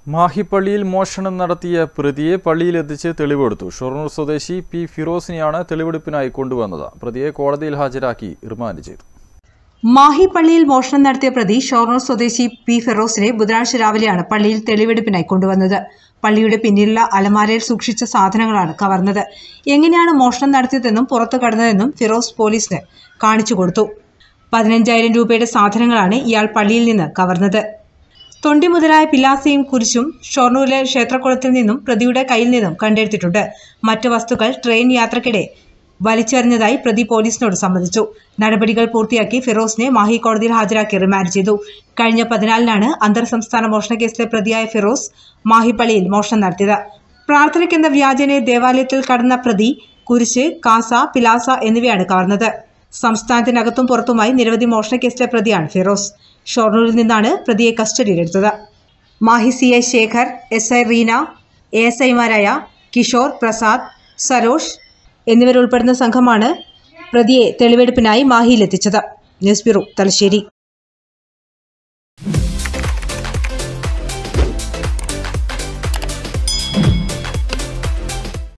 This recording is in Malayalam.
മാഹിപ്പള്ളിയിൽ മോഷണം നടത്തിയ പ്രതിയെ പള്ളിയിലെത്തിച്ച് തെളിവെടുത്തു ഷൊർണൂർ സ്വദേശി പി ഫിറോസിനെയാണ് തെളിവെടുപ്പിനായി കൊണ്ടുവന്നത് പ്രതിയെ കോടതിയിൽ ഹാജരാക്കി റിമാൻഡ് ചെയ്തു മാഹി പള്ളിയിൽ മോഷണം നടത്തിയ പ്രതി ഷൊർണൂർ സ്വദേശി പി ഫെറോസിനെ ബുധനാഴ്ച രാവിലെയാണ് പള്ളിയിൽ തെളിവെടുപ്പിനായി കൊണ്ടുവന്നത് പള്ളിയുടെ പിന്നിലുള്ള അലമാരയിൽ സൂക്ഷിച്ച സാധനങ്ങളാണ് കവർന്നത് എങ്ങനെയാണ് മോഷണം നടത്തിയതെന്നും പുറത്തു കടന്നതെന്നും ഫിറോസ് പോലീസിന് കാണിച്ചു കൊടുത്തു പതിനഞ്ചായിരം രൂപയുടെ സാധനങ്ങളാണ് ഇയാൾ പള്ളിയിൽ നിന്ന് കവർന്നത് തൊണ്ടി മുതലായ പിലാസയും കുരിശും ഷൊർണൂരിലെ ക്ഷേത്രക്കുളത്തിൽ നിന്നും പ്രതിയുടെ കയ്യിൽ നിന്നും കണ്ടെടുത്തിട്ടുണ്ട് മറ്റു വസ്തുക്കൾ ട്രെയിൻ യാത്രക്കിടെ വലിച്ചെറിഞ്ഞതായി പ്രതി പോലീസിനോട് സമ്മതിച്ചു നടപടികൾ പൂർത്തിയാക്കി ഫിറോസിനെ മാഹി കോടതിയിൽ ഹാജരാക്കി റിമാൻഡ് ചെയ്തു കഴിഞ്ഞ പതിനാലിനാണ് അന്തർ സംസ്ഥാന മോഷണ കേസിലെ പ്രതിയായ ഫിറോസ് മാഹി പള്ളിയിൽ മോഷണം നടത്തിയത് പ്രാർത്ഥനയ്ക്കെന്ന വ്യാജനെ ദേവാലയത്തിൽ കടന്ന പ്രതി കുരിശ് കാസ പിലാസ എന്നിവയാണ് കവർന്നത് സംസ്ഥാനത്തിനകത്തും പുറത്തുമായി നിരവധി മോഷണ കേസിലെ പ്രതിയാണ് ഫിറോസ് ഷൊർണൂരിൽ നിന്നാണ് പ്രതിയെ കസ്റ്റഡിയിലെടുത്തത് Mahe C I Shekhar S I Reena A S ഐമാരായ കിഷോർ പ്രസാദ് സരോഷ് എന്നിവരുൾപ്പെടുന്ന സംഘമാണ് പ്രതിയെ തെളിവെടുപ്പിനായി മാഹിയിലെത്തിച്ചത് ന്യൂസ് ബ്യൂറോ തലശ്ശേരി